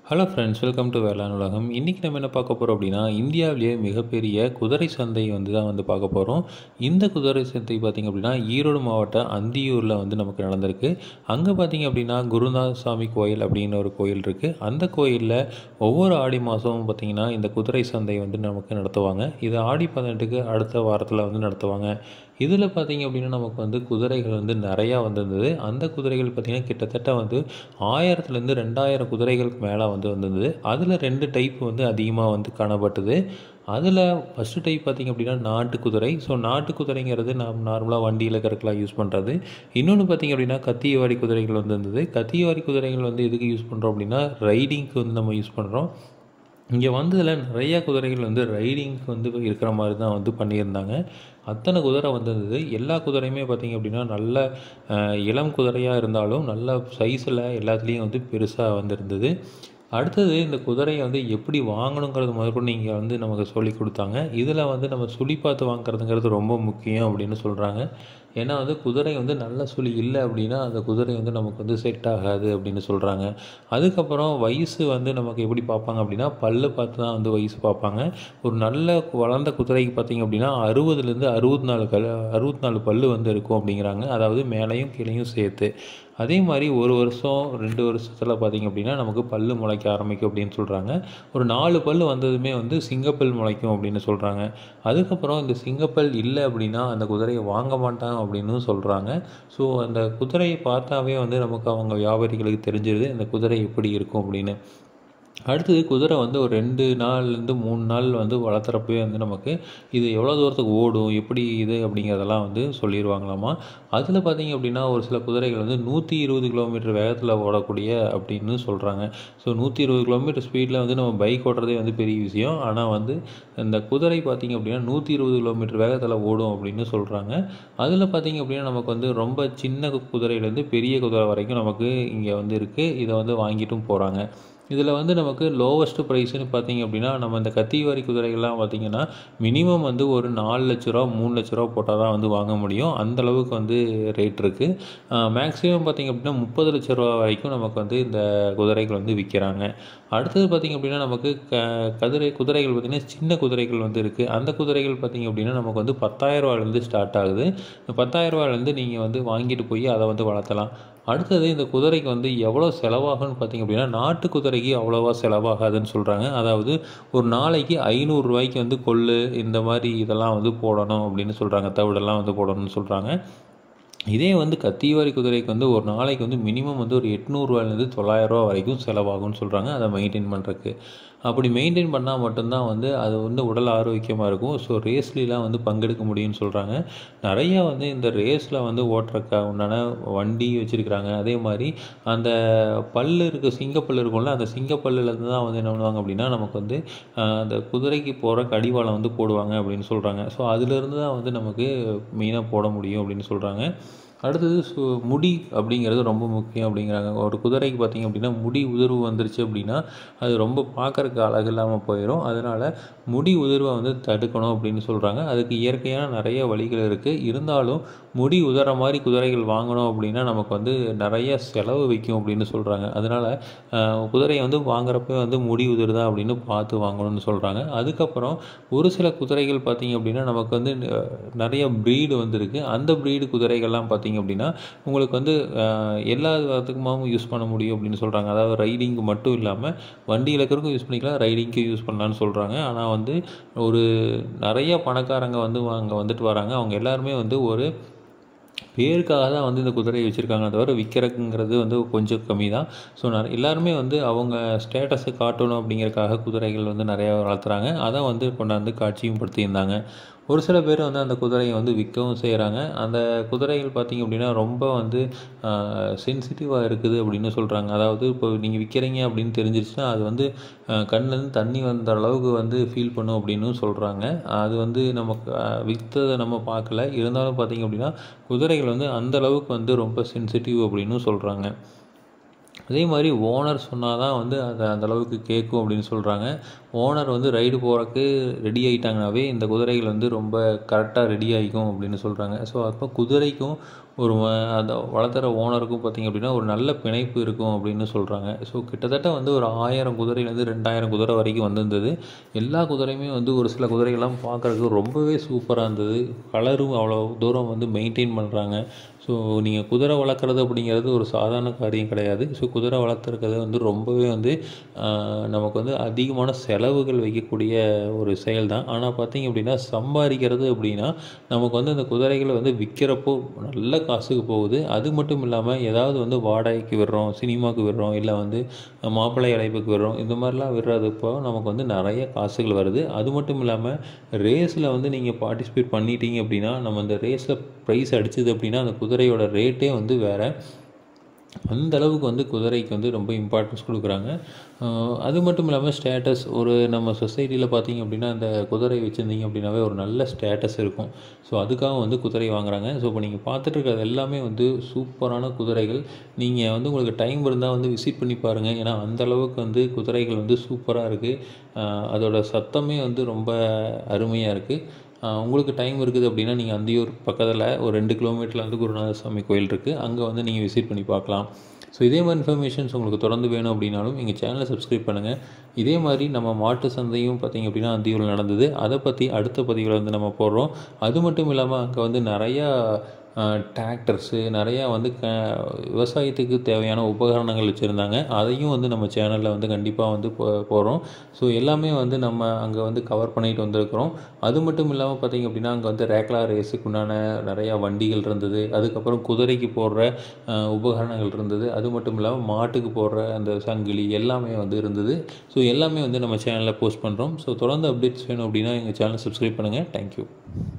hello friends welcome to வேளாண் உலகம் இன்றைக்கி நம்ம என்ன பார்க்க போகிறோம் அப்படின்னா இந்தியாவிலேயே மிகப்பெரிய குதிரை சந்தை வந்து தான் வந்து பார்க்க போகிறோம் இந்த குதிரை சந்தை பார்த்திங்க அப்படின்னா ஈரோடு மாவட்டம் அந்தியூரில் வந்து நமக்கு நடந்திருக்கு அங்கே பார்த்திங்க அப்படின்னா குருநாத சாமி கோயில் அப்படின்னு ஒரு கோயில் இருக்குது அந்த கோயிலில் ஒவ்வொரு ஆடி மாதமும் பார்த்திங்கன்னா இந்த குதிரை சந்தை வந்து நமக்கு நடத்துவாங்க இது ஆடி பதினெட்டுக்கு அடுத்த வாரத்தில் வந்து நடத்துவாங்க இதில் பார்த்திங்க அப்படின்னா நமக்கு வந்து குதிரைகள் வந்து நிறையா வந்திருந்தது அந்த குதிரைகள் பார்த்திங்கன்னா கிட்டத்தட்ட வந்து ஆயிரத்துலேருந்து ரெண்டாயிரம் குதிரைகளுக்கு மேலே வந்து வந்திருந்தது அதில் ரெண்டு டைப் வந்து அதிகமாக வந்து காணப்பட்டது அதில் ஃபஸ்ட்டு டைப் பார்த்திங்க அப்படின்னா நாட்டு குதிரை ஸோ நாட்டு குதிரைங்கிறது நாம் நார்மலாக வண்டியில் கறக்கலாம் யூஸ் பண்ணுறது இன்னொன்று பார்த்திங்க அப்படின்னா கத்தியவாரி குதிரைகள் வந்து இருந்தது கத்தியவாரி குதிரைகள் வந்து எதுக்கு யூஸ் பண்ணுறோம் அப்படின்னா ரைடிங்க்கு வந்து நம்ம யூஸ் பண்ணுறோம் இங்கே வந்ததில் நிறையா குதிரைகள் வந்து ரைடிங்க்கு வந்து இருக்கிற மாதிரி தான் வந்து பண்ணியிருந்தாங்க அத்தனை குதிரை வந்திருந்தது எல்லா குதிரையுமே பார்த்திங்க அப்படின்னா நல்ல அஹ், இளம் குதிரையாக இருந்தாலும் நல்ல சைஸில் எல்லாத்துலேயும் வந்து பெருசாக வந்திருந்தது அடுத்தது இந்த குதிரையை வந்து எப்படி வாங்கணுங்கிறது முதற்கொண்டு நீங்கள் வந்து நமக்கு சொல்லி கொடுத்தாங்க இதில் வந்து நம்ம சுழி பார்த்து வாங்குறதுங்கிறது ரொம்ப முக்கியம் அப்படின்னு சொல்கிறாங்க ஏன்னா வந்து குதிரை வந்து நல்ல சுழி இல்லை அப்படின்னா அந்த குதிரை வந்து நமக்கு வந்து செட் ஆகாது அப்படின்னு சொல்கிறாங்க அதுக்கப்புறம் வயசு வந்து நமக்கு எப்படி பார்ப்பாங்க அப்படின்னா பல்லு பார்த்து தான் வந்து வயசு பார்ப்பாங்க ஒரு நல்ல வளர்ந்த குதிரைக்கு பார்த்தீங்க அப்படின்னா அறுபதுலேருந்து அறுபத்தி நாலு கல் அறுபத்தி நாலு பல்லு வந்து இருக்கும் அப்படிங்கிறாங்க அதாவது மேலேயும் கீழேயும் சேர்த்து அதே மாதிரி ஒரு வருஷம் ரெண்டு வருஷத்தில் பார்த்தீங்க அப்படின்னா நமக்கு பல்லு முளைக்க ஆரம்பிக்கும் அப்படின்னு சொல்கிறாங்க ஒரு நாலு பல்லு வந்ததுமே வந்து சிங்கப்பல் முளைக்கும் அப்படின்னு சொல்கிறாங்க அதுக்கப்புறம் இந்த சிங்கப்பல் இல்லை அப்படின்னா அந்த குதிரையை வாங்க மாட்டாங்க அப்படின்னு சொல்கிறாங்க ஸோ அந்த குதிரையை பார்த்தாவே வந்து நமக்கு அவங்க வியாபாரிகளுக்கு தெரிஞ்சிருது அந்த குதிரை எப்படி இருக்கும் அப்படின்னு அடுத்தது குதிரை வந்து ஒரு ரெண்டு நாள்லேருந்து மூணு நாள் வந்து வளர்த்துறப்பவே வந்து நமக்கு இது எவ்வளோ தூரத்துக்கு ஓடும் எப்படி இது அப்படிங்கிறதெல்லாம் வந்து சொல்லிடுவாங்களாமா அதில் பார்த்தீங்க அப்படின்னா ஒரு சில குதிரைகள் வந்து நூற்றி இருபது கிலோமீட்டர் வேகத்தில் ஓடக்கூடிய அப்படின்னு சொல்கிறாங்க ஸோ நூற்றி இருபது கிலோமீட்டர் ஸ்பீடில் வந்து நம்ம பைக் ஓட்டுறதே வந்து பெரிய விஷயம் ஆனால் வந்து இந்த குதிரை பார்த்தீங்க அப்படின்னா நூற்றி இருபது கிலோமீட்டர் வேகத்தில் ஓடும் அப்படின்னு சொல்கிறாங்க அதில் பார்த்தீங்க அப்படின்னா நமக்கு வந்து ரொம்ப சின்ன குதிரையிலேருந்து பெரிய குதிரை வரைக்கும் நமக்கு இங்கே வந்து இருக்குது இதை வந்து வாங்கிட்டும் போகிறாங்க இதில் வந்து நமக்கு லோவஸ்ட் ப்ரைஸ்னு பார்த்தீங்க அப்படின்னா நம்ம இந்த கத்திவாரி குதிரைகள்லாம் பார்த்தீங்கன்னா மினிமம் வந்து ஒரு நாலு லட்ச ரூபா மூணு லட்ச ரூபா போட்டால் தான் வந்து வாங்க முடியும் அந்த அளவுக்கு வந்து ரேட் இருக்குது மேக்ஸிமம் பார்த்தீங்க அப்படின்னா முப்பது லட்ச ரூபா வரைக்கும் நமக்கு வந்து இந்த குதிரைகள் வந்து விற்கிறாங்க அடுத்தது பார்த்திங்க அப்படின்னா நமக்கு க கதிரை குதிரைகள் பார்த்திங்கன்னா சின்ன குதிரைகள் வந்து இருக்குது அந்த குதிரைகள் பார்த்திங்க அப்படின்னா நமக்கு வந்து பத்தாயிரரூவாலேருந்து ஸ்டார்ட் ஆகுது இந்த பத்தாயிரரூவாலேருந்து நீங்கள் வந்து வாங்கிட்டு போய் அதை வந்து வளர்த்தலாம் அடுத்தது இந்த குதிரைக்கு வந்து எவ்வளோ செலவாகும்னு பார்த்தீங்க அப்படின்னா நாட்டு குதிரைக்கு அவ்வளோவா செலவாகாதுன்னு சொல்கிறாங்க அதாவது ஒரு நாளைக்கு ஐநூறுரூவாய்க்கு வந்து கொள்ளு இந்த மாதிரி இதெல்லாம் வந்து போடணும் அப்படின்னு சொல்கிறாங்க தவிடெல்லாம் வந்து போடணும்னு சொல்கிறாங்க இதே வந்து கத்திவாரி குதிரைக்கு வந்து ஒரு நாளைக்கு வந்து மினிமம் வந்து ஒரு எட்நூறுவாலேருந்து தொள்ளாயிரரூவா வரைக்கும் செலவாகும்னு சொல்கிறாங்க அதை மெயின்டைன் பண்ணுறதுக்கு அப்படி மெயின்டைன் பண்ணால் மட்டும்தான் வந்து அது வந்து உடல் ஆரோக்கியமாக இருக்கும் ஸோ ரேஸ்லாம் வந்து பங்கெடுக்க முடியும்னு சொல்கிறாங்க நிறையா வந்து இந்த ரேஸில் வந்து ஓட்டுறக்க உண்டான வண்டி வச்சுருக்கிறாங்க அதே மாதிரி அந்த பல்லு இருக்க சிங்கப்பல் இருக்கும்ல அந்த சிங்கப்பல்லுலேருந்து தான் வந்து என்ன பண்ணுவாங்க அப்படின்னா நமக்கு வந்து ஆஹ், அந்த குதிரைக்கு போகிற கடிவாளம் வந்து போடுவாங்க அப்படின்னு சொல்கிறாங்க ஸோ அதுலேருந்து தான் வந்து நமக்கு மெயினாக போட முடியும் அப்படின்னு சொல்கிறாங்க அடுத்தது சு முடி அப்படிங்கிறது ரொம்ப முக்கியம் அப்படிங்கிறாங்க ஒரு குதிரைக்கு பார்த்திங்க அப்படின்னா முடி உதிர்வு வந்துருச்சு அப்படின்னா அது ரொம்ப பார்க்கறக்கு அழகு இல்லாமல் போயிடும் அதனால் முடி உதிர்வை வந்து தடுக்கணும் அப்படின்னு சொல்கிறாங்க அதுக்கு இயற்கையான நிறைய வழிகள் இருக்குது இருந்தாலும் முடி உதற மாதிரி குதிரைகள் வாங்கணும் அப்படின்னா நமக்கு வந்து நிறைய செலவு வைக்கும் அப்படின்னு சொல்கிறாங்க அதனால் குதிரையை வந்து வாங்குறப்ப வந்து முடி உதிருதா அப்படின்னு பார்த்து வாங்கணும்னு சொல்கிறாங்க அதுக்கப்புறம் ஒரு சில குதிரைகள் பார்த்திங்க அப்படின்னா நமக்கு வந்து அஹ், நிறைய ப்ரீடு வந்துருக்கு அந்த ப்ரீடு குதிரைகள்லாம் பார்த்திங்க அப்படின்னா உங்களுக்கு வந்து அஹ், எல்லா விதத்துக்குமாவும் யூஸ் பண்ண முடியும் அப்படின்னு சொல்கிறாங்க அதாவது ரைடிங்க்கு மட்டும் இல்லாமல் வண்டி இழக்கிறதுக்கும் யூஸ் பண்ணிக்கலாம் ரைடிங்க்கு யூஸ் பண்ணலான்னு சொல்கிறாங்க ஆனால் வந்து ஒரு நிறைய பணக்காரங்க வந்து அங்கே வந்துட்டு வராங்க அவங்க எல்லாருமே வந்து ஒரு பேருக்காக தான் வந்து இந்த குதிரையை வச்சுருக்காங்க தவிர விற்கிறதுங்கிறது வந்து கொஞ்சம் கம்மி தான் ஸோ நிறைய எல்லாருமே வந்து அவங்க ஸ்டேட்டஸை காட்டணும் அப்படிங்கிறதுக்காக குதிரைகள் வந்து நிறையா வளர்த்துறாங்க அதை வந்து கொண்டாந்து காட்சியும் படுத்தியிருந்தாங்க ஒரு சில பேர் வந்து அந்த குதிரையை வந்து விற்கவும் செய்கிறாங்க அந்த குதிரைகள் பார்த்திங்க அப்படின்னா ரொம்ப வந்து சென்சிட்டிவாக இருக்குது அப்படின்னு சொல்கிறாங்க அதாவது இப்போ நீங்கள் விற்கிறீங்க அப்படின்னு தெரிஞ்சிருச்சுன்னா அது வந்து அஹ், கண்ணுலேருந்து தண்ணி வந்த அளவுக்கு வந்து ஃபீல் பண்ணும் அப்படின்னு சொல்கிறாங்க அது வந்து நமக்கு விற்றதை நம்ம பார்க்கல இருந்தாலும் பார்த்திங்க அப்படின்னா குதிரைகள் வந்து அந்த அளவுக்கு வந்து ரொம்ப சென்சிட்டிவ் அப்படின்னு சொல்கிறாங்க அதே மாதிரி ஓனர் சொன்னால் தான் வந்து அது அந்தளவுக்கு கேட்கும் அப்படின்னு சொல்கிறாங்க ஓனர் வந்து ரைடு போகிறக்கு ரெடி ஆகிட்டாங்கனாவே இந்த குதிரைகள் வந்து ரொம்ப கரெக்டாக ரெடி ஆகிக்கும் அப்படின்னு சொல்கிறாங்க ஸோ அப்போ குதிரைக்கும் ஒரு அந்த வளர்த்துற ஓனருக்கும் பார்த்திங்க அப்படின்னா ஒரு நல்ல பிணைப்பு இருக்கும் அப்படின்னு சொல்கிறாங்க ஸோ கிட்டத்தட்ட வந்து ஒரு ஆயிரம் குதிரையிலேருந்து ரெண்டாயிரம் குதிரை வரைக்கும் வந்திருந்தது எல்லா குதிரையுமே வந்து ஒரு சில குதிரைகள்லாம் பார்க்குறதுக்கு ரொம்பவே சூப்பராக இருந்தது கலரும் அவ்வளோ தூரம் வந்து மெயின்டைன் பண்ணுறாங்க ஸோ நீங்கள் குதிரை வளர்க்குறது அப்படிங்கிறது ஒரு சாதாரண காரியம் கிடையாது ஸோ குதிரை வளர்த்துருக்கிறது வந்து ரொம்பவே வந்து நமக்கு வந்து அதிகமான செலவுகள் வைக்கக்கூடிய ஒரு செயல் தான் ஆனால் பார்த்திங்க அப்படின்னா சம்பாதிக்கிறது அப்படின்னா நமக்கு வந்து அந்த குதிரைகளை வந்து விற்கிறப்போ நல்ல காசுக்கு போகுது அது மட்டும் இல்லாமல் ஏதாவது வந்து வாடகைக்கு விடுறோம் சினிமாவுக்கு விடுறோம் இல்லை வந்து மாப்பிள்ளை அழைப்புக்கு விடுறோம் இந்த மாதிரிலாம் விடுறதுப்போ நமக்கு வந்து நிறைய காசுகள் வருது அது மட்டும் இல்லாமல் ரேஸில் வந்து நீங்கள் பார்ட்டிசிபேட் பண்ணிட்டீங்க அப்படின்னா நம்ம அந்த ரேஸில் ப்ரைஸ் அடிச்சது அப்படின்னா அந்த குதிரையோட ரேட்டே வந்து வேறு அந்த அளவுக்கு வந்து குதிரைக்கு வந்து ரொம்ப இம்பார்ட்டன்ஸ் கொடுக்குறாங்க அது மட்டும் இல்லாமல் ஸ்டேட்டஸ் ஒரு நம்ம சொசைட்டியில் பார்த்தீங்க அப்படின்னா அந்த குதிரை வச்சுருந்தீங்க அப்படின்னாவே ஒரு நல்ல ஸ்டேட்டஸ் இருக்கும் ஸோ அதுக்காக வந்து குதிரை வாங்குறாங்க ஸோ இப்போ நீங்கள் பார்த்துட்டு இருக்கிறது எல்லாமே வந்து சூப்பரான குதிரைகள் நீங்கள் வந்து உங்களுக்கு டைம் இருந்தால் வந்து விசிட் பண்ணி பாருங்கள் ஏன்னா அந்த அளவுக்கு வந்து குதிரைகள் வந்து சூப்பராக இருக்குது அதோட சத்தமே வந்து ரொம்ப அருமையாக இருக்குது உங்களுக்கு டைம் இருக்குது அப்படின்னா நீங்கள் அந்தியூர் பக்கத்தில் ஒரு ரெண்டு கிலோமீட்டரில் வந்து குருநாத சாமி கோயில் இருக்குது அங்கே வந்து நீங்கள் விசிட் பண்ணி பார்க்கலாம் ஸோ இதே மாதிரி இன்ஃபர்மேஷன்ஸ் உங்களுக்கு தொடர்ந்து வேணும் அப்படின்னாலும் எங்கள் சேனலை சப்ஸ்கிரைப் பண்ணுங்கள் இதே மாதிரி நம்ம மாட்டு சந்தையும் பார்த்திங்க அப்படின்னா அந்தியூரில் நடந்தது அதை பற்றி அடுத்த பதிவில் வந்து நம்ம போடுறோம் அது மட்டும் இல்லாமல் அங்கே வந்து நிறையா டிராக்டர்ஸு நிறையா வந்து க விவசாயத்துக்கு தேவையான உபகரணங்கள் வச்சுருந்தாங்க அதையும் வந்து நம்ம சேனலில் வந்து கண்டிப்பாக வந்து போ போகிறோம் ஸோ எல்லாமே வந்து நம்ம அங்கே வந்து கவர் பண்ணிட்டு வந்திருக்கிறோம் அது மட்டும் இல்லாமல் பார்த்திங்க அப்படின்னா அங்கே வந்து ரேக்லா ரேஸுக்கு உண்டான நிறையா வண்டிகள் இருந்தது அதுக்கப்புறம் குதிரைக்கு போடுற உபகரணங்கள் இருந்தது அது மட்டும் இல்லாமல் மாட்டுக்கு போடுற அந்த சங்கிலி எல்லாமே வந்து இருந்தது ஸோ எல்லாமே வந்து நம்ம சேனலில் போஸ்ட் பண்ணுறோம் ஸோ தொடர்ந்து அப்டேட்ஸ் வேணும் அப்படின்னா எங்கள் சேனலை சப்ஸ்கிரைப் பண்ணுங்கள் தேங்க்யூ